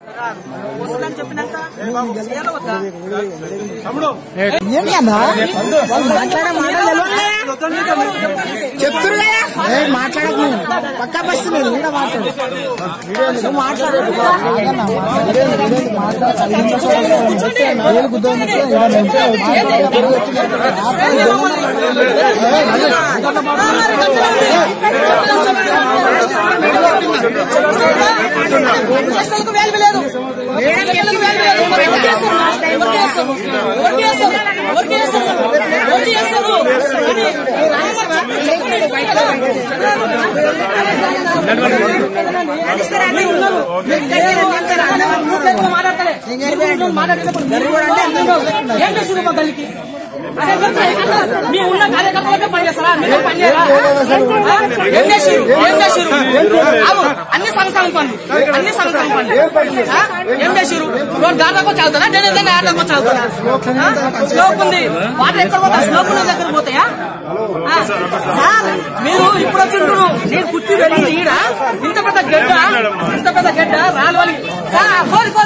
వస్తుందని చెప్పినాక చేయాలా వద్దా? ఏంటన్నా వాళ్ళు మాట్లాడే మాటలు తెలియదులే. చెప్తురు కదా ఏ, మాట్లాడకు నువ్వు. పక్కా బస్సు నేను వీడ మాట్లాడు నువ్వు మాట్లాడు ఆగన్నా, మాట్లాడు. వీడేంది, వీడేంది, మాట్లాడు. చదివిన సోదరుడు అని చెప్తే నా వేలు గుద్దామని చెప్తే ఈడ నింపే వచ్చి తిరిగి వచ్చి ఆపై ప్రశ్నలకు వాల్యూ లేదు. ప్రశ్నలకు వాల్యూ లేదు. మరి ఎవరు చేస్తారు? ఎవరు చేస్తారు? ఎవరు చేస్తారు? ఎవరు చేస్తారు? ఎవరు చేస్తారు? అని అన్ని ఉన్నారు. మీకు దగ్గర నింతారా? నువ్వు పేరుతో మాట్లాడతలే. నువ్వు మాట్లాడేటప్పుడు మీరు కూడా అంటే ఏం చేస్తున్నారు మా గల్లీకి? అదే చెప్తా. మీ ఉన్న కార్యకర్తలకే పని చేస్తారా మీరు పని చేయరా ఆ? ఏం చేసిరు ఏం చేసిరు ఆవు, అన్ని సంవత్సరాల పనులు అన్ని సంవత్సరాల పనులు ఆ? ఏం చేసిరు రోడ్ దాదాపు చదువుతారా నేను ఏదైనా ఆడదాకా చదువుతారా స్లోప్ ఉంది వాటర్ ఎక్కడ పోతా స్లోప్ ఉన్న దగ్గర పోతాయా ఆ? సార్ మీరు ఇప్పుడు వచ్చిండ్రు నేను పుట్టి వెళ్ళింది ఈడ ఇంత పెద్ద గడ్డ ఇంత పెద్ద గడ్డ రాలవాలి కోరి కోరి